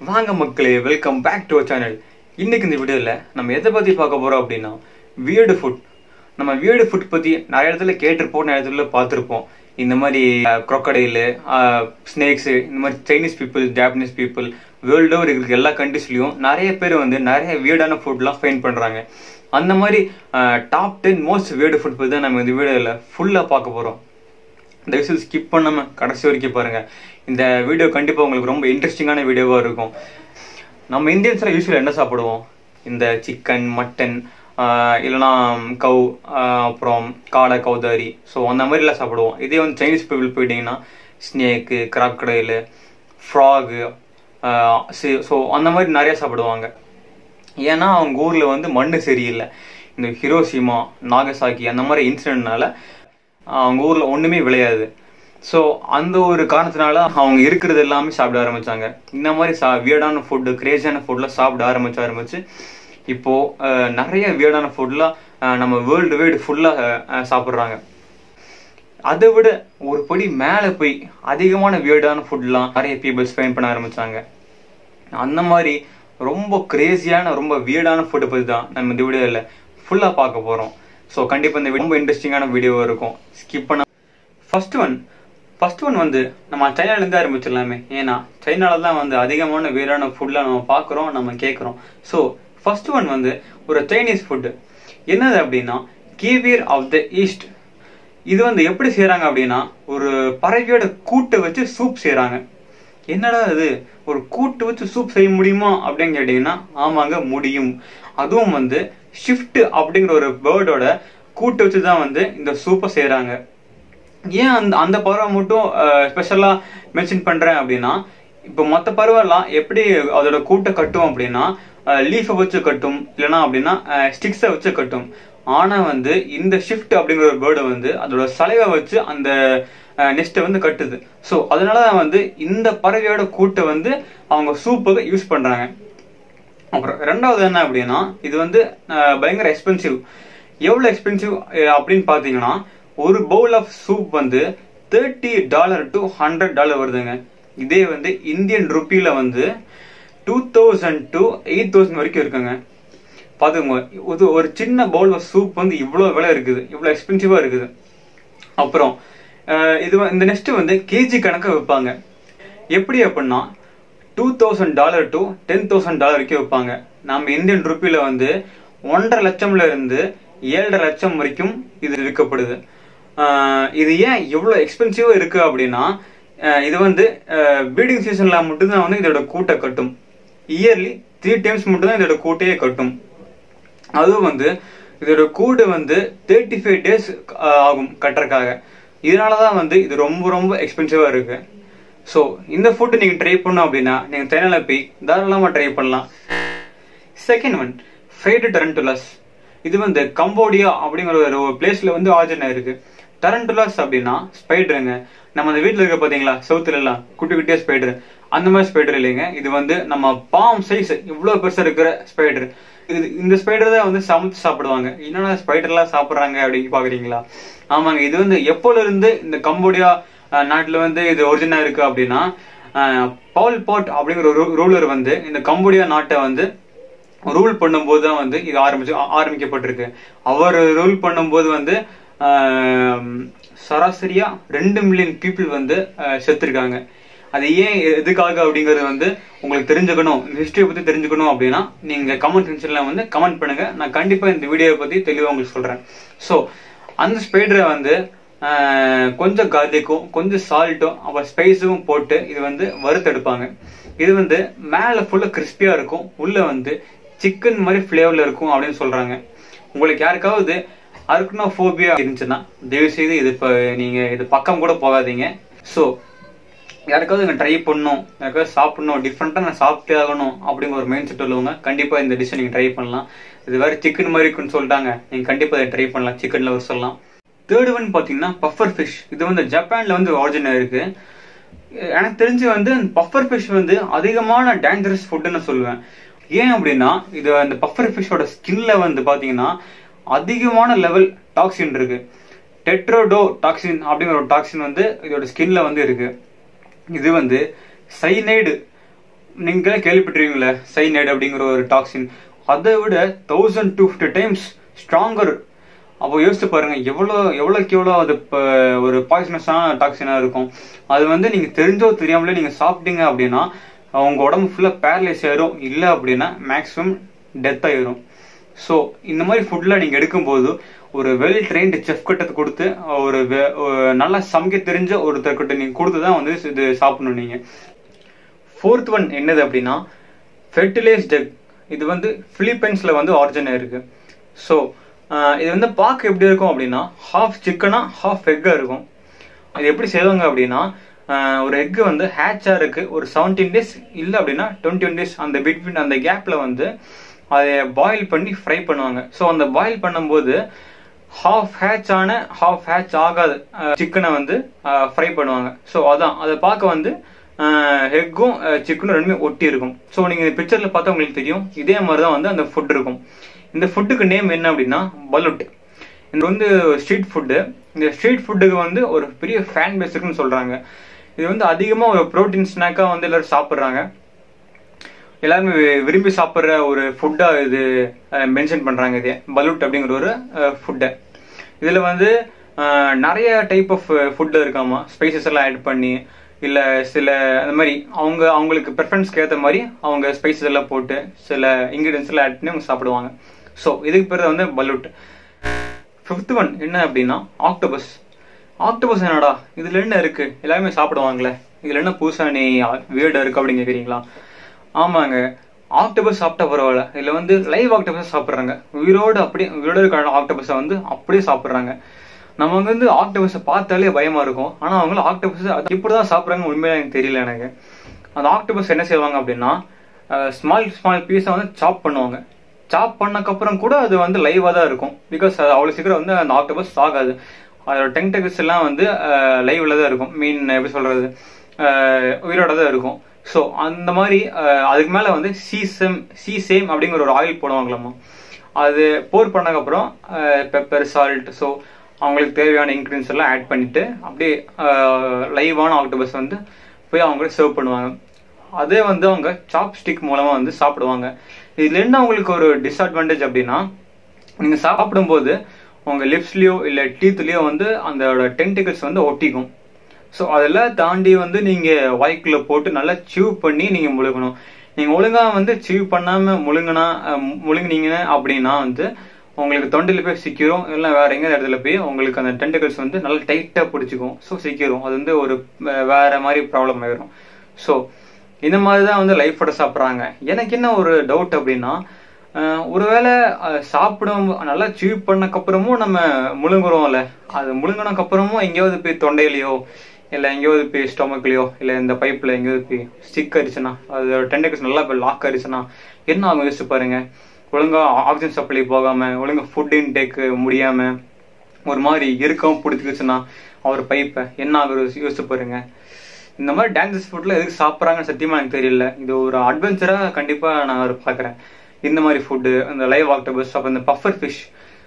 வாங்க மக்களே welcome back to channel இன்னைக்கு இந்த வீடியோவில் நம்ம எதை பற்றி பார்க்க போகிறோம் அப்படின்னா வியர்டு ஃபுட் நம்ம வியர்டு ஃபுட் பற்றி நிறைய இடத்துல கேட்டிருப்போம் நிறைய இடத்துல பார்த்துருப்போம் இந்த மாதிரி க்ரொக்கடைலு ஸ்னேக்ஸு இந்த மாதிரி Chinese people Japanese people world over இருக்கிற எல்லா கண்ட்ரிஸ்லையும் நிறைய பேர் வந்து நிறைய வியர்டான ஃபுட்லாம் ஃபைன் பண்ணுறாங்க அந்த மாதிரி top ten most weird food பற்றி தான் நம்ம இந்த வீடியோவில் ஃபுல்லாக பார்க்க போகிறோம் தயவுசெய்து ஸ்கிப் பண்ணாமல் கடைசி வரைக்கும் பாருங்கள் இந்த வீடியோ கண்டிப்பாக உங்களுக்கு ரொம்ப இன்ட்ரெஸ்டிங்கான வீடியோவாக இருக்கும் நம்ம இந்தியன்ஸில் யூஸ்வலாக என்ன சாப்பிடுவோம் இந்த சிக்கன் மட்டன் இல்லைனா கவ் அப்புறம் காடை கௌதாரி ஸோ அந்த மாதிரிலாம் சாப்பிடுவோம் இதே வந்து சைனீஸ் பீப்புள் போயிட்டீங்கன்னா ஸ்னேக்கு கிராக்கடைலு ஃப்ராகு ஸோ அந்த மாதிரி நிறைய சாப்பிடுவாங்க ஏன்னா அவங்க ஊரில் வந்து மண் சரியில்லை இந்த ஹிரோசிமா நாகசாக்கி அந்த மாதிரி இன்சிடென்ட்னால அவங்க ஊரில் ஒன்றுமே விளையாது ஸோ அந்த ஒரு காரணத்தினால அவங்க இருக்கிறது எல்லாமே சாப்பிட ஆரம்பித்தாங்க இந்த மாதிரி சா வியர்டான ஃபுட்டு கிரேசியான ஃபுட்லாம் சாப்பிட ஆரம்பிச்சு ஆரம்பிச்சு இப்போது நிறைய வியர்டான ஃபுட்லாம் நம்ம வேர்ல்டு வைடு ஃபுல்லாக சாப்பிட்றாங்க அதை விட ஒரு படி மேலே போய் அதிகமான வியர்டான ஃபுட்லாம் நிறைய பீப்புள்ஸ் ஃபைன் பண்ண ஆரம்பித்தாங்க அந்த மாதிரி ரொம்ப கிரேசியான ரொம்ப வியர்டான ஃபுட்டை பற்றி தான் நம்ம இந்த வீடியோவில் ஃபுல்லாக பார்க்க போகிறோம் ஸோ கண்டிப்பாக இந்த ரொம்ப இன்ட்ரெஸ்டிங்கான வீடியோவாக இருக்கும் ஸ்கிப் பண்ண ஃபர்ஸ்ட் ஒன் ஃபர்ஸ்ட் ஒன் வந்து நம்ம சைனாலேருந்து ஆரம்பிச்சிடலாமே ஏன்னா சைனால தான் வந்து அதிகமான வேறான ஃபுட்லாம் நம்ம பார்க்குறோம் நம்ம கேட்குறோம் ஸோ ஃபர்ஸ்ட் ஒன் வந்து ஒரு சைனீஸ் ஃபுட்டு என்னது அப்படின்னா கீவியர் ஆஃப் த ஈஸ்ட் இது வந்து எப்படி செய்கிறாங்க அப்படின்னா ஒரு பறவையோட கூட்டை வச்சு சூப் செய்கிறாங்க என்னடா இது ஒரு கூட்டு வச்சு சூப் செய்ய முடியுமா அப்படின்னு கேட்டீங்கன்னா ஆமாங்க முடியும் அதுவும் வந்து ஷிஃப்ட் அப்படிங்கிற ஒரு பேர்டோட கூட்டு வச்சு தான் வந்து இந்த சூப்பை செய்கிறாங்க ஏன் அந்த அந்த பறவை மட்டும் ஸ்பெஷலாக மென்ஷன் பண்ணுறேன் அப்படின்னா இப்போ மற்ற பறவைலாம் எப்படி அதோட கூட்டை கட்டும் அப்படின்னா லீஃபை வச்சு கட்டும் இல்லைனா அப்படின்னா ஸ்டிக்ஸை வச்சு கட்டும் ஆனால் வந்து இந்த ஷிஃப்ட் அப்படிங்கிற ஒரு பேர்டை வந்து அதோட சலைவை வச்சு அந்த நெஸ்ட்டை வந்து கட்டுது ஸோ அதனால தான் வந்து இந்த பறவையோட கூட்டை வந்து அவங்க சூப்புக்கு யூஸ் பண்ணுறாங்க அப்புறம் ரெண்டாவது என்ன அப்படின்னா இது வந்து பயங்கர எக்ஸ்பென்சிவ் எவ்வளோ எக்ஸ்பென்சிவ் அப்படின்னு பார்த்தீங்கன்னா ஒரு பவுல் ஆஃப் சூப் வந்து thirty dollar to hundred dollar வருதுங்க இதே வந்து இந்தியன் ருப்பியில் வந்து two thousand to eight thousand வரைக்கும் இருக்குங்க பார்த்துக்கோங்க இது ஒரு சின்ன பவுல் ஆஃப் சூப் வந்து இவ்வளோ விலை இருக்குது இவ்வளோ எக்ஸ்பென்சிவாக இருக்குது அப்புறம் இது இந்த நெக்ஸ்ட் வந்து கேஜி கணக்காக விற்பாங்க எப்படி அப்படின்னா two thousand dollar to ten thousand dollar வரைக்கும் விற்பாங்க நம்ம இந்தியன் ருப்பியில் வந்து ஒன்றரை லட்சம்ல இருந்து ஏழரை லட்சம் வரைக்கும் இது விற்கப்படுது இது ஏன் இவ்வளோ எக்ஸ்பென்சிவாக இருக்கு அப்படின்னா இது வந்து பீடிங் சீசனில் மட்டும்தான் வந்து இதோட கூட்டை கட்டும் இயர்லி த்ரீ டைம்ஸ் மட்டும்தான் இதோட கூட்டையே கட்டும் அதுவும் வந்து இதோட கூடு வந்து தேர்ட்டி ஃபைவ் டேஸ் ஆகும் கட்டுறக்காக இதனால தான் வந்து இது ரொம்ப ரொம்ப எக்ஸ்பென்சிவாக இருக்கு ஸோ இந்த ஃபுட்டு நீங்கள் ட்ரை பண்ணோம் அப்படின்னா நீங்கள் தேனால போய் தாராளமாக ட்ரை பண்ணலாம் செகண்ட் ஒன் ஃப்ரைடு டரண்டுலஸ் இது வந்து கம்போடியா அப்படிங்கிற ஒரு பிளேஸ்ல வந்து ஆர்ஜின் ஆயிருக்கு டரண்டுலாஸ் அப்படின்னா ஸ்பைடருங்க நம்ம அந்த வீட்டில் இருக்க பார்த்தீங்களா சவுத்துல எல்லாம் குட்டி குட்டியா ஸ்பைடர் அந்த மாதிரி ஸ்பைடர் இல்லைங்க இது வந்து நம்ம பாம் சைஸ் இவ்வளோ பெருசாக இருக்கிற ஸ்பைடர் இது இந்த ஸ்பைடர் தான் வந்து சமைச்சு சாப்பிடுவாங்க என்னென்ன ஸ்பைடர்லாம் சாப்பிட்றாங்க அப்படின்னு பாக்குறீங்களா ஆமாங்க இது வந்து எப்போல இருந்து இந்த கம்போடியா நாட்டில் வந்து இது ஒரிஜினல் இருக்கு அப்படின்னா பவுல் பாட் அப்படிங்கிற ஒரு ரூலர் வந்து இந்த கம்போடியா நாட்டை வந்து ரூல் பண்ணும்போது தான் வந்து இது ஆரம்பிச்சு ஆரம்பிக்கப்பட்டிருக்கு அவர் ரூல் பண்ணும்போது வந்து சராசரியா ரெண்டு மில்லியன் பீப்புள் வந்து செத்துருக்காங்க அது ஏன் எதுக்காக அப்படிங்கிறது வந்து உங்களுக்கு தெரிஞ்சுக்கணும் இந்த ஹிஸ்டரியை பத்தி தெரிஞ்சுக்கணும் அப்படின்னா நீங்க கமெண்ட் செக்ஷன்ல வந்து கமெண்ட் பண்ணுங்க நான் கண்டிப்பா இந்த வீடியோவை பத்தி தெளிவாக உங்களுக்கு சொல்றேன் ஸோ அந்த ஸ்பைடரை வந்து கொஞ்சம் கார்லிக்கும் கொஞ்சம் சால்ட்டும் அப்புறம் ஸ்பைஸும் போட்டு இது வந்து வறுத்தெடுப்பாங்க இது வந்து மேலே ஃபுல்லாக கிறிஸ்பியாக இருக்கும் உள்ளே வந்து சிக்கன் மாதிரி ஃப்ளேவரில் இருக்கும் அப்படின்னு சொல்கிறாங்க உங்களுக்கு யாருக்காவது அர்க்னோஃபோபியா இருந்துச்சுன்னா தயவுசெய்து இது இப்போ நீங்கள் இது பக்கம் கூட போகாதீங்க ஸோ யாருக்காவது இங்கே ட்ரை பண்ணணும் யாருக்காவது சாப்பிடணும் டிஃப்ரெண்ட்டாக நான் சாப்பிட்டே ஆகணும் அப்படிங்கிற ஒரு மைண்ட் செட் உள்ளவங்க கண்டிப்பாக இந்த டிஷ்ஷை நீங்கள் ட்ரை பண்ணலாம் இது வேறு சிக்கன் மாதிரி இருக்குன்னு சொல்லிட்டாங்க நீங்கள் கண்டிப்பாக இதை ட்ரை பண்ணலாம் சிக்கனில் ஒரு சொல்லலாம் தேர்ட் ஒன் பார்த்தீங்கன்னா பஃபர் ஃபிஷ் இது வந்து ஜப்பானில் வந்து ஆரிஜினாக இருக்குது எனக்கு தெரிஞ்சு வந்து பஃபர் ஃபிஷ் வந்து அதிகமான டேஞ்சரஸ் ஃபுட்டுன்னு சொல்லுவேன் ஏன் அப்படின்னா இது அந்த பஃபர் ஃபிஷ்ஷோட ஸ்கின்ல வந்து பார்த்தீங்கன்னா அதிகமான லெவல் டாக்ஸின் இருக்கு டெட்ரோடோ டாக்ஸின் அப்படிங்கிற ஒரு டாக்ஸின் வந்து இதோட ஸ்கின்ல வந்து இருக்கு இது வந்து சைனைடு நீங்களே கேள்விப்பட்டிருக்கீங்களே சைனைடு அப்படிங்கிற ஒரு டாக்ஸின் அதை விட thousand two fifty times stronger அப்போ யோசிச்சு பாருங்க எவ்வளோ எவ்வளோக்கு எவ்வளோ அது இப்போ ஒரு பாய்சனஸான டாக்ஸினாக இருக்கும் அது வந்து நீங்கள் தெரிஞ்சோ தெரியாமலே நீங்கள் சாப்பிட்டீங்க அப்படின்னா உங்கள் உடம்பு ஃபுல்லாக பேரலைஸ் ஆயிரும் இல்லை அப்படின்னா மேக்ஸிமம் டெத் ஆயிரும் ஸோ இந்த மாதிரி ஃபுட்லாம் நீங்கள் எடுக்கும்போது ஒரு வெல் ட்ரெயின்டு செஃப் கிட்ட கொடுத்து ஒரு வெ- ஒரு நல்லா சமைக்க தெரிஞ்ச ஒருத்தர்கிட்ட நீங்கள் கொடுத்து தான் வந்து இது சாப்பிடணும் நீங்கள் ஃபோர்த் ஒன் என்னது அப்படின்னா ஃபெர்டிலைஸ்ட் எக் இது வந்து பிலிப்பைன்ஸில் வந்து ஆரிஜின் இருக்கு ஸோ இது வந்து பார்க்க எப்படி இருக்கும் அப்படின்னா ஹாஃப் சிக்கனா ஹாஃப் எக்காக இருக்கும் இது எப்படி செய்வாங்க அப்படின்னா ஆஹ் ஒரு எக்கு வந்து ஹேட்சாக இருக்கு ஒரு செவன்டீன் டேஸ் இல்லை அப்படின்னா டுவெண்ட்டி ஒன் டேஸ் அந்த பிட்வீன் அந்த கேப்பில் வந்து அதை பாயில் பண்ணி ஃப்ரை பண்ணுவாங்க ஸோ அந்த பாயில் பண்ணும்போது ஹாஃப் ஹேட்ச் ஆன ஹாஃப் ஹேட்ச் ஆகாத சிக்கனை வந்து ஃப்ரை பண்ணுவாங்க ஸோ அதான் அதை பார்க்க வந்து எக்கும் சிக்கனும் ரெண்டுமே ஒட்டி இருக்கும் ஸோ நீங்கள் இந்த பிக்சரில் பார்த்தா உங்களுக்கு தெரியும் இதே மாதிரி தான் வந்து அந்த ஃபுட் இருக்கும் இந்த ஃபுட்டுக்கு நேம் என்ன அப்படின்னா பலுட் இது வந்து ஸ்ட்ரீட் ஃபுட்டு இந்த ஸ்ட்ரீட் ஃபுட்டுக்கு வந்து ஒரு பெரிய ஃபேன் பேஸ் இருக்குன்னு சொல்கிறாங்க இது வந்து அதிகமாக ஒரு ப்ரோட்டீன் ஸ்நாக்காக வந்து எல்லாரும் சாப்பிட்றாங்க எல்லாருமே வி- விரும்பி சாப்பிட்ற ஒரு ஃபுட்டாக இது மென்ஷன் பண்ணுறாங்க இது பலூட் அப்படிங்கிற ஒரு ஃபுட்டை இதில் வந்து அஹ், நிறைய டைப் ஆஃப் ஃபுட்டு இருக்காமா ஸ்பைசஸ் எல்லாம் ஆட் பண்ணி இல்லை சில அந்த மாதிரி அவங்க அவங்களுக்கு ப்ரெஃபரன்ஸ்க்கு ஏற்ற மாதிரி அவங்க ஸ்பைசஸ் எல்லாம் போட்டு சில இன்க்ரீடியன்ஸ் எல்லாம் ஆட் பண்ணி அவங்க சாப்பிடுவாங்க ஸோ இதுக்கு பேர் வந்து பலூட் ஃபிஃப்த் ஒன் என்ன அப்படின்னா ஆக்டோபஸ் ஆக்டோபஸ் என்னடா இதுல என்ன இருக்கு எல்லாருமே சாப்பிடுவாங்களே இதுல என்ன புதுசா நீ வேர்டு இருக்கு அப்படின்னு கேக்குறீங்களா ஆமாங்க ஆக்டோபஸ் சாப்பிட்டா பரவாயில்ல இதுல வந்து லைவ் ஆக்டோபஸ் சாப்பிடுறாங்க உயிரோடு அப்படியே உயிரோடு இருக்க ஆக்டோபஸை வந்து அப்படியே சாப்பிடுறாங்க நம்ம வந்து ஆக்டோபஸை பார்த்தாலே பயமா இருக்கும் ஆனா அவங்க ஆக்டோபஸ் இப்படிதான் சாப்பிடுறாங்க உண்மையா எனக்கு தெரியல எனக்கு அந்த ஆக்டோபஸ் என்ன செய்வாங்க அப்படின்னா ஸ்மால் ஸ்மால் பீஸை வந்து சாப் பண்ணுவாங்க சாப் பண்ணக்கப்புறம் கூட அது வந்து லைவாக தான் இருக்கும் பிகாஸ் அது அவ்வளோ சீக்கிரம் வந்து அந்த ஆக்டோபஸ் ஆகாது அதோட டென்டகல்ஸ் எல்லாம் வந்து லைவ்ல தான் இருக்கும் மீன் எப்படி சொல்றது அஹ், உயிரோட தான் இருக்கும் ஸோ அந்த மாதிரி அஹ், அதுக்கு மேலே வந்து சீசம் சீசேம் அப்படிங்கிற ஒரு ஆயில் போடுவாங்களாமா அது போர் பண்ணக்கப்புறம் பெப்பர் சால்ட் ஸோ அவங்களுக்கு தேவையான இன்க்ரீடியன்ஸ் எல்லாம் ஆட் பண்ணிட்டு அப்படியே லைவான ஆக்டோபஸ் வந்து போய் அவங்க சர்வ் பண்ணுவாங்க அதே வந்து அவங்க சாப்ஸ்டிக் மூலமா வந்து சாப்பிடுவாங்க இதுல என்ன உங்களுக்கு ஒரு டிஸ்அட்வான்டேஜ் அப்படின்னா நீங்க சாப்பிடும்போது உங்க லிப்ஸ்லயோ இல்ல டீத்லயோ வந்து அந்த டென்டிகல்ஸ் வந்து ஒட்டிக்கும் ஸோ அதெல்லாம் தாண்டி வந்து நீங்க வாய்க்குள்ள போட்டு நல்லா சிவ் பண்ணி நீங்க முழுகணும் நீங்க ஒழுங்கா வந்து சிவ் பண்ணாம முழுங்கினா அஹ், முழுங்குனீங்க அப்படின்னா வந்து உங்களுக்கு தொண்டையில போய் சிக்கிரும் இல்லை வேற எங்க இடத்துல போய் உங்களுக்கு அந்த டென்டிகல்ஸ் வந்து நல்லா டைட்டா பிடிச்சிக்கும் ஸோ சிக்கிரும் அது வந்து ஒரு அஹ், வேற மாதிரி ப்ராப்ளம் ஆயிரும் ஸோ இந்த மாதிரி தான் வந்து லைஃபோட சாப்பிட்றாங்க எனக்கு என்ன ஒரு டவுட் அப்படின்னா அஹ், ஒருவேளை அஹ், சாப்பிடும் நல்லா சீவ் பண்ணக்கப்புறமும் நம்ம முழுங்குறோம்ல அது முழுங்கினக்கு அப்புறமும் எங்கேயாவது போய் தொண்டையிலையோ இல்லை எங்கேயாவது போய் ஸ்டொமக்லையோ இல்லை இந்த பைப்பில் எங்கேயாவது போய் ஸ்டிக் அடிச்சுன்னா அது டென்டெக்ஸ் நல்லா போய் லாக் அடிச்சுன்னா என்ன ஆகும் யோசிச்சு பாருங்க ஒழுங்கா ஆக்சிஜன் சப்ளை போகாம ஒழுங்கா ஃபுட் இன்டேக் முடியாம ஒரு மாதிரி இறுக்கவும் பிடிச்சிக்கிச்சுன்னா அவர் பைப்பை என்ன ஆகுது யோசிச்சு பாருங்க இந்த மாதிரி டான்சஸ் ஃபுட்ல எதுக்கு சாப்பிட்றாங்கன்னு சத்தியமா எனக்கு தெரியல இது ஒரு அட்வென்ச்சரா கண்டிப்பா நான் ஒரு பார்க்குறேன் இந்த மாதிரி ஃபுட்டு இந்த லைவ் ஆக்டோபஸ் அப்புறம் இந்த பஃபர் ஃபிஷ்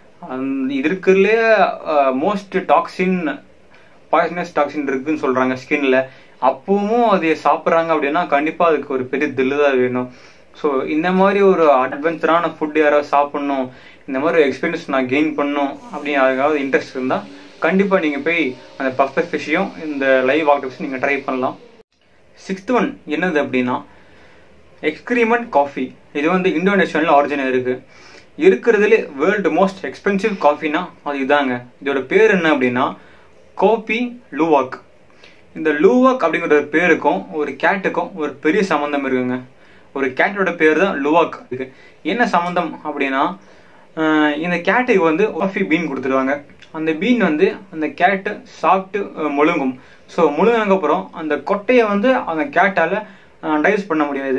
இது இருக்கிறதுலே மோஸ்ட் டாக்ஸின் பாய்சனஸ் டாக்ஸின் இருக்குன்னு சொல்றாங்க ஸ்கின்ல அப்பவும் அதை சாப்பிட்றாங்க அப்படின்னா கண்டிப்பா அதுக்கு ஒரு பெரிய தில்லு தான் வேணும் ஸோ இந்த மாதிரி ஒரு அட்வென்ச்சரான ஃபுட் யாராவது சாப்பிடணும் இந்த மாதிரி எக்ஸ்பீரியன்ஸ் நான் கெயின் பண்ணணும் அப்படின்னு யாருக்காவது இன்ட்ரெஸ்ட் இருந்தா கண்டிப்பா நீங்க போய் அந்த பஃபர் ஃபிஷ்ஷையும் இந்த லைவ் ஆக்டோபஸ் நீங்க ட்ரை பண்ணலாம் சிக்ஸ்த் ஒன் என்னது அப்படின்னா எக்ஸ்கிரீமெண்ட் காஃபி இது வந்து இந்தோனேஷியாவில் ஆரிஜின் இருக்கு இருக்கிறதுலே வேர்ல்டு மோஸ்ட் எக்ஸ்பென்சிவ் காஃபினா அது இதாங்க இதோட பேர் என்ன அப்படின்னா கோபி லூவாக் இந்த லூவாக் அப்படிங்கிற ஒரு பேருக்கும் ஒரு கேட்டுக்கும் ஒரு பெரிய சம்பந்தம் இருக்குங்க ஒரு கேட்டோட பேர் தான் லுவாக் இருக்கு என்ன சம்பந்தம் அப்படின்னா ஆஹ் இந்த கேட்டுக்கு வந்து காஃபி பீன் கொடுத்துருவாங்க அந்த பீன் வந்து அந்த கேட்டு சாப்பிட்டு அஹ், முழுங்கும் ஸோ முழுங்கினதுக்கு அப்புறம் அந்த கொட்டையை வந்து அந்த கேட்டால டைஜஸ்ட் பண்ண முடியாது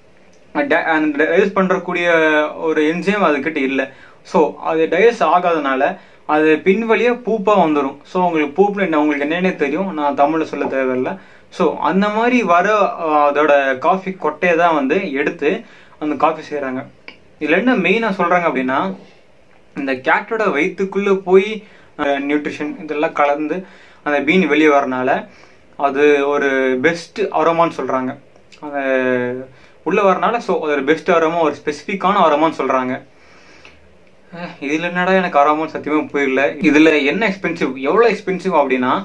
ட- அந்த டைஜஸ்ட் பண்றக்கூடிய ஒரு என்ஜிம் அதுக்கிட்ட இல்லை ஸோ அது டைஜஸ்ட் ஆகாதனால அது பின்வழியே பூப்பா வந்துடும் ஸோ உங்களுக்கு பூப்புல என்ன உங்களுக்கு என்னன்னே தெரியும் நான் தமிழ்ல சொல்ல தேவையில்ல ஸோ அந்த மாதிரி வர அஹ், அதோட காஃபி கொட்டையை தான் வந்து எடுத்து அந்த காஃபி செய்றாங்க இதுல என்ன மெயினா சொல்றாங்க அப்படின்னா இந்த கேட்டோட வயிற்றுக்குள்ள போய் நியூட்ரிஷன் இதெல்லாம் கலந்து அந்த பீன் வெளியே வரனால அது ஒரு பெஸ்ட் அரோமான்னு சொல்றாங்க அந்த உள்ள வரனால ஸோ அது பெஸ்ட் அரோமா ஒரு ஸ்பெசிஃபிக்கான அரோமான்னு சொல்றாங்க அஹ் இதுல என்னடா எனக்கு அரோமான்னு சத்தியமா புரியல இதுல என்ன எக்ஸ்பென்சிவ் எவ்வளவு எக்ஸ்பென்சிவ் அப்படின்னா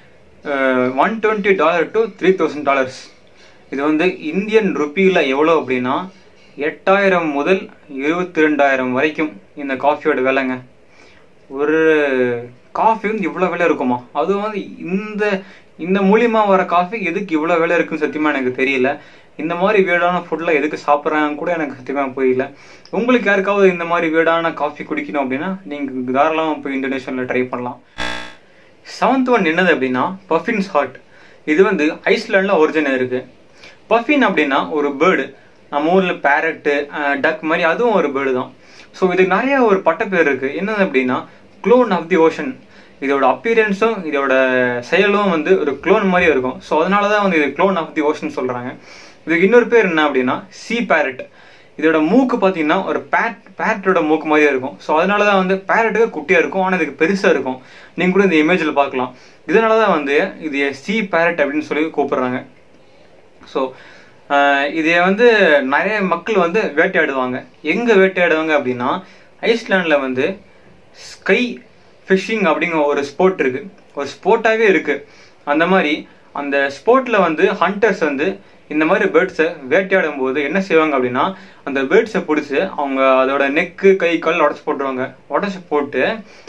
one twenty dollar to three thousand dollars இது வந்து இந்தியன் ருப்பியில் எவ்வளோ அப்படின்னா எட்டாயிரம் முதல் இருபத்தி ரெண்டாயிரம் வரைக்கும் இந்த காஃபியோட விலைங்க ஒரு காஃபி வந்து இவ்வளோ விலை இருக்குமா அதுவும் வந்து இந்த இந்த மூலியமா வர காஃபி எதுக்கு இவ்வளோ விலை இருக்குன்னு சத்தியமா எனக்கு தெரியல இந்த மாதிரி வீடான ஃபுட்லாம் எதுக்கு சாப்பிட்றாங்க கூட எனக்கு சத்தியமா புரியல உங்களுக்கு யாருக்காவது இந்த மாதிரி வீடான காஃபி குடிக்கணும் அப்படின்னா நீங்கள் தாராளமாக போய் இந்தோனேஷியாவில் ட்ரை பண்ணலாம் செவன்த் ஒன் என்னது அப்படின்னா பஃபின்ஸ் ஹார்ட் இது வந்து ஐஸ்லாண்டில் ஒரிஜினல் இருக்கு பஃபின் அப்படின்னா ஒரு பேர்டு நம்ம ஊரில் பேரட்டு டக் மாதிரி அதுவும் ஒரு பேர்டு தான் ஸோ இதுக்கு நிறைய ஒரு பட்டப்பேர் இருக்கு என்னது அப்படின்னா க்ளோன் ஆஃப் தி ஓஷன் இதோட அப்பியரன்ஸும் இதோட செயலும் வந்து ஒரு க்ளோன் மாதிரி இருக்கும் ஸோ அதனால தான் வந்து இது க்ளோன் ஆஃப் தி ஓஷன் சொல்றாங்க இதுக்கு இன்னொரு பேர் என்ன அப்படின்னா சி பேரட் இதோட மூக்கு பார்த்தீங்கன்னா ஒரு பேட் பேரட்டோட மூக்கு மாதிரியே இருக்கும் ஸோ அதனால தான் வந்து பேரட்டுக்கு குட்டியாக இருக்கும் ஆனால் இதுக்கு பெருசாக இருக்கும் நீங்கள் கூட இந்த இமேஜில் பார்க்கலாம் இதனால தான் வந்து இது சி பேரட் அப்படின்னு சொல்லி கூப்பிடுறாங்க ஸோ இதை வந்து நிறைய மக்கள் வந்து வேட்டையாடுவாங்க எங்கே வேட்டையாடுவாங்க அப்படின்னா ஐஸ்லாண்டில் வந்து ஸ்கை ஃபிஷிங் அப்படிங்கிற ஒரு ஸ்போர்ட் இருக்கு ஒரு ஸ்போர்ட்டாகவே இருக்கு அந்த மாதிரி அந்த ஸ்போர்ட்ல வந்து ஹண்டர்ஸ் வந்து இந்த மாதிரி பேர்ட்ஸை வேட்டையாடும் போது என்ன செய்வாங்க அப்படின்னா அந்த பேர்ட்ஸை பிடிச்சி அவங்க அதோட நெக்கு கை கால் உடச்சி போட்டுருவாங்க உடச்சி போட்டு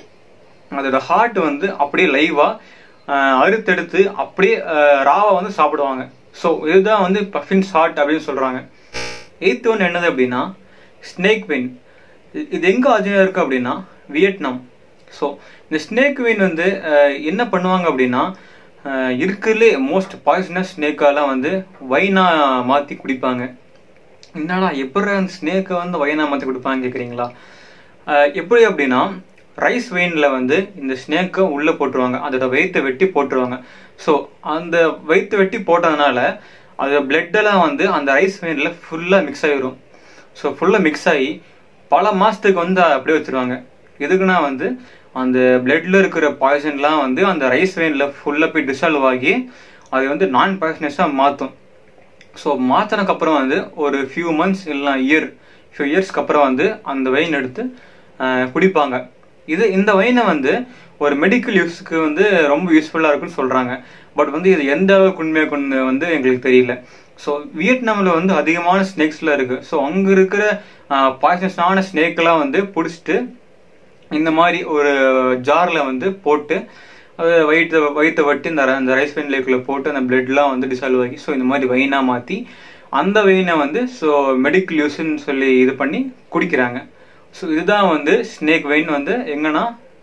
அதோட ஹார்ட் வந்து அப்படியே லைவா அறுத்தெடுத்து அப்படியே ராவா வந்து சாப்பிடுவாங்க ஸோ இதுதான் வந்து பஃபின்ஸ் ஹார்ட் அப்படின்னு சொல்றாங்க எய்த் ஒன் என்னது அப்படின்னா ஸ்னேக் வின் இது எங்க ஆஜினா இருக்கு அப்படின்னா வியட்நாம் ஸோ இந்த ஸ்னேக் வின் வந்து என்ன பண்ணுவாங்க அப்படின்னா இருக்கிறதுலே மோஸ்ட் பாய்சனஸ் ஸ்னேக்காலாம் வந்து வைனா மாற்றி குடிப்பாங்க என்னடா எப்படி அந்த ஸ்னேக்கை வந்து வைனா மாற்றி குடிப்பாங்க கேட்குறீங்களா எப்படி அப்படின்னா ரைஸ் வெயினில் வந்து இந்த ஸ்னேக்கை உள்ளே போட்டுருவாங்க அதோட வெயித்தை வெட்டி போட்டுருவாங்க ஸோ அந்த வெயித்தை வெட்டி போட்டதுனால அதோட பிளட்டெல்லாம் வந்து அந்த ரைஸ் வெயினில் ஃபுல்லாக மிக்ஸ் ஆகிரும் ஸோ ஃபுல்லாக மிக்ஸ் ஆகி பல மாதத்துக்கு வந்து அப்படியே வச்சுருவாங்க எதுக்குன்னா வந்து அந்த பிளட்ல இருக்கிற பாய்சன்லாம் வந்து அந்த ரைஸ் வெயினில் ஃபுல்லாக போய் டிசால்வ் ஆகி அது வந்து நான் பாய்சனஸாக மாற்றும் ஸோ மாற்றினக்கப்புறம் வந்து ஒரு ஃபியூ மந்த்ஸ் இல்லை இயர் ஃபியூ இயர்ஸ்க்கு அப்புறம் வந்து அந்த வெயின் எடுத்து குடிப்பாங்க இது இந்த வைனை வந்து ஒரு மெடிக்கல் யூஸ்க்கு வந்து ரொம்ப யூஸ்ஃபுல்லாக இருக்குன்னு சொல்கிறாங்க பட் வந்து இது எந்த அளவுக்கு உண்மையாக கொண்டு வந்து எங்களுக்கு தெரியல ஸோ வியட்நாமில் வந்து அதிகமான ஸ்னேக்ஸ்லாம் இருக்குது ஸோ அங்கே இருக்கிற பாய்சன்ஸான ஸ்னேக்கெல்லாம் வந்து பிடிச்சிட்டு இந்த மாதிரி ஒரு ஜாரில் வந்து போட்டு அது வயிற்று வயிற்றை வட்டி இந்த அந்த ரைஸ் வெயின் லேக்கில் போட்டு அந்த பிளட்லாம் வந்து டிசால்வ் ஆகி ஸோ இந்த மாதிரி வெயினாக மாற்றி அந்த வெயினை வந்து ஸோ மெடிக்கல் யூஸ்ன்னு சொல்லி இது பண்ணி குடிக்கிறாங்க ஸோ இதுதான் வந்து ஸ்னேக் வெயின் வந்து எங்கன்னா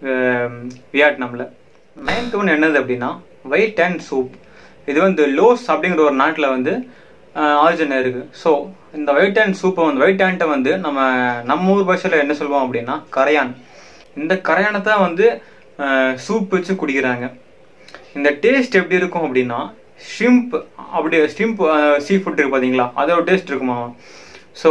வியட்நாமில் நைன்த் ஒன் என்னது அப்படின்னா ஒயிட் அண்ட் சூப் இது வந்து லோஸ் அப்படிங்கிற ஒரு நாட்டில் வந்து ஆரிஜின் இருக்கு ஸோ இந்த ஒயிட் அண்ட் சூப்பை வந்து ஒயிட் ஆண்ட்டை வந்து நம்ம நம்ம ஊர் பாஷையில் என்ன சொல்லுவோம் அப்படின்னா கரையான் இந்த கரையானை தான் வந்து சூப் வச்சு குடிக்கிறாங்க இந்த டேஸ்ட் எப்படி இருக்கும் அப்படின்னா ஷ்ரிம்ப் அப்படி ஷ்ரிம்ப் சீ ஃபுட் இருக்கு பார்த்தீங்களா அதோட டேஸ்ட் இருக்குமா ஸோ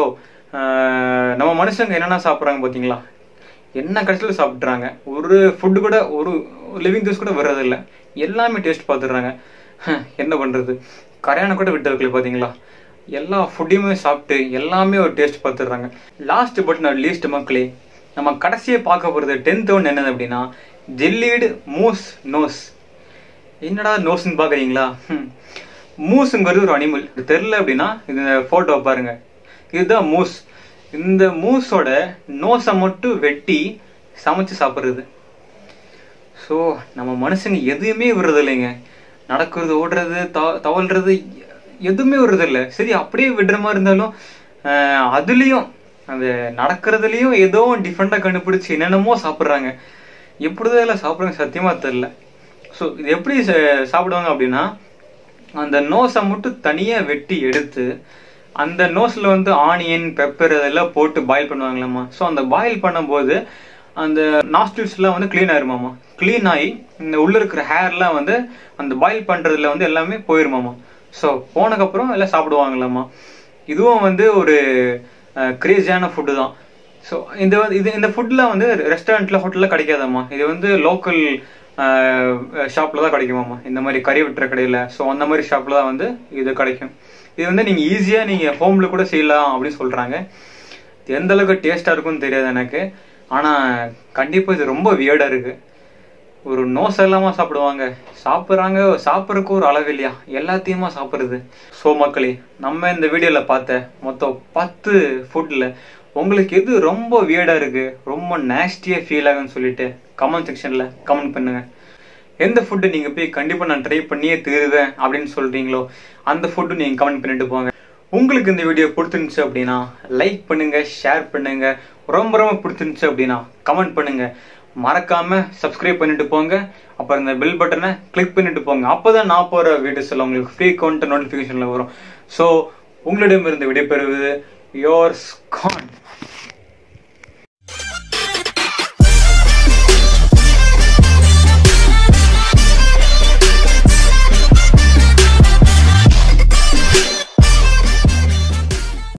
நம்ம மனுஷங்க என்னென்ன சாப்பிட்றாங்க பார்த்தீங்களா என்ன கடைசியில் சாப்பிட்றாங்க ஒரு ஃபுட்டு கூட ஒரு லிவிங் திங்ஸ் கூட வர்றதில்ல எல்லாமே டேஸ்ட் பார்த்துடுறாங்க என்ன பண்ணுறது கரையானை கூட விட்டு இருக்குல்ல பார்த்தீங்களா எல்லா ஃபுட்டையுமே சாப்பிட்டு எல்லாமே ஒரு டேஸ்ட் பார்த்துடுறாங்க லாஸ்ட் பட் நான் லீஸ்ட் மக்களே நம்ம கடைசியை பார்க்க போகிறது டென்த் ஒன் என்னது அப்படின்னா ஜெல்லிடு மூஸ் நோஸ் என்னடா நோஸ்ன்னு பார்க்குறீங்களா மூஸுங்கிறது ஒரு அனிமல் இது தெரில அப்படின்னா இந்த ஃபோட்டோ பாருங்க இதுதான் மூஸ் இந்த மூஸோட நோஸை மட்டும் வெட்டி சமைச்சு சாப்பிட்றது ஸோ நம்ம மனுஷங்க எதுவுமே விடுறது இல்லைங்க நடக்கிறது ஓடுறது தவழ்றது எதுவுமே விடுறது இல்லை சரி அப்படியே விடுற மாதிரி இருந்தாலும் அதுலேயும் அந்த நடக்கிறதுலையும் ஏதோ டிஃப்ரெண்டாக கண்டுபிடிச்சி என்னென்னமோ சாப்பிட்றாங்க எப்படிதான் எல்லாம் சாப்பிட்றாங்க சத்தியமாக தெரில ஸோ இது எப்படி சாப்பிடுவாங்க அப்படின்னா அந்த நோஸை மட்டும் தனியாக வெட்டி எடுத்து அந்த நோஸில் வந்து ஆனியன் பெப்பர் இதெல்லாம் போட்டு பாயில் பண்ணுவாங்களாம்மா ஸோ அந்த பாயில் பண்ணும்போது அந்த நாஸ்டில்ஸ்லாம் வந்து க்ளீன் ஆயிருமாமா க்ளீன் ஆகி இந்த உள்ள இருக்கிற ஹேர்லாம் வந்து அந்த பாயில் பண்ணுறதுல வந்து எல்லாமே போயிருமாமா ஸோ போனதுக்கப்புறம் எல்லாம் சாப்பிடுவாங்களாம்மா இதுவும் வந்து ஒரு கிரேசியான ஃபுட்டு தான் ஸோ இந்த இது இந்த ஃபுட்லாம் வந்து ரெஸ்டாரண்ட்ல ஹோட்டலில் கிடைக்காதாம்மா இது வந்து லோக்கல் ஷாப்பில் தான் கிடைக்குமாம்மா இந்த மாதிரி கறி விட்டுற கடையில் ஸோ அந்த மாதிரி ஷாப்பில் தான் வந்து இது கிடைக்கும் இது வந்து நீங்கள் ஈஸியாக நீங்கள் ஹோமில் கூட செய்யலாம் அப்படின்னு சொல்கிறாங்க எந்த அளவுக்கு டேஸ்ட்டாக இருக்கும்னு தெரியாது எனக்கு ஆனால் கண்டிப்பாக இது ரொம்ப வியர்டாக இருக்குது ஒரு நோஸ் இல்லாமல் சாப்பிடுவாங்க சாப்பிட்றாங்க சாப்பிட்றதுக்கு ஒரு அளவு இல்லையா எல்லாத்தையுமா சாப்பிட்றது ஸோ மக்களே நம்ம இந்த வீடியோவில் பார்த்த மொத்தம் பத்து ஃபுட்டில் உங்களுக்கு எது ரொம்ப வியர்டாக இருக்குது ரொம்ப நேஸ்டியாக ஃபீல் ஆகுன்னு சொல்லிட்டு கமெண்ட் செக்ஷனில் கமெண்ட் பண்ணுங்கள் எந்த ஃபுட்டு நீங்கள் போய் கண்டிப்பாக நான் ட்ரை பண்ணியே தீருவேன் அப்படின்னு சொல்கிறீங்களோ அந்த ஃபுட்டு நீங்கள் கமெண்ட் பண்ணிட்டு போங்க உங்களுக்கு இந்த வீடியோ பிடிச்சிருந்துச்சு அப்படின்னா லைக் பண்ணுங்க ஷேர் பண்ணுங்க ரொம்ப ரொம்ப பிடிச்சிருந்துச்சு அப்படின்னா கமெண்ட் பண்ணுங்க மறக்காம சப்ஸ்கிரைப் பண்ணிட்டு போங்க அப்புறம் இந்த பெல் பட்டனை கிளிக் பண்ணிட்டு போங்க அப்போதான் நான் போற வீடியோஸ் எல்லாம் உங்களுக்கு ஃப்ரீ கவுண்ட் நோட்டிஃபிகேஷன்ல வரும் ஸோ உங்களிடமிருந்து விடைபெறுவது யோர்ஸ் கான்